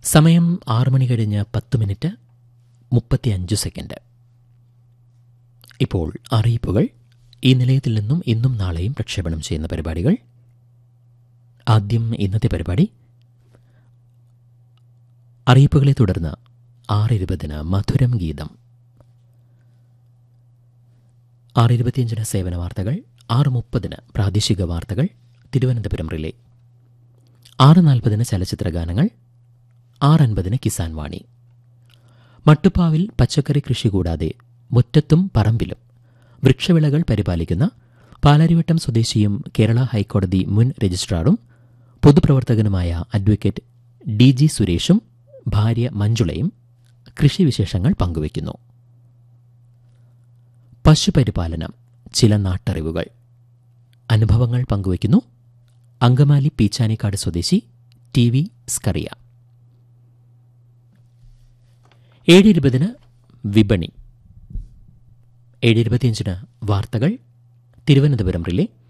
സമയം ആറ് മണി കഴിഞ്ഞ് പത്ത് മിനിറ്റ് മുപ്പത്തിയഞ്ച് സെക്കൻഡ് ഇപ്പോൾ അറിയിപ്പുകൾ ഈ നിലയത്തിൽ നിന്നും ഇന്നും നാളെയും പ്രക്ഷേപണം ചെയ്യുന്ന പരിപാടികൾ ആദ്യം ഇന്നത്തെ പരിപാടി അറിയിപ്പുകളെ തുടർന്ന് ആറ് ഇരുപതിന് മധുരം ഗീതം ആറ് ഇരുപത്തിയഞ്ചിന് സേവന വാർത്തകൾ ആറ് മുപ്പതിന് പ്രാദേശിക വാർത്തകൾ തിരുവനന്തപുരം റിലേ ആറ് നാൽപ്പതിന് ചലച്ചിത്ര ഗാനങ്ങൾ ആറ് അൻപതിന് കിസാൻ വാണി മട്ടുപ്പാവിൽ പച്ചക്കറി കൃഷി കൂടാതെ മുറ്റത്തും പറമ്പിലും വൃക്ഷവിളകൾ പരിപാലിക്കുന്ന പാലാരിവട്ടം സ്വദേശിയും കേരള ഹൈക്കോടതി മുൻ രജിസ്ട്രാറും പൊതുപ്രവർത്തകനുമായ അഡ്വക്കേറ്റ് ഡി ജി സുരേഷും ഭാര്യ മഞ്ജുളയും കൃഷിവിശേഷങ്ങൾ പങ്കുവയ്ക്കുന്നു പശുപരിപാലനം ചില നാട്ടറിവുകൾ അനുഭവങ്ങൾ പങ്കുവയ്ക്കുന്നു അങ്കമാലി പീച്ചാനിക്കാട് സ്വദേശി ടി വി സ്കറിയ ഏഴ് ഇരുപതിന് വിപണി ഏഴ് ഇരുപത്തിയഞ്ചിന് വാർത്തകൾ തിരുവനന്തപുരം റിലേ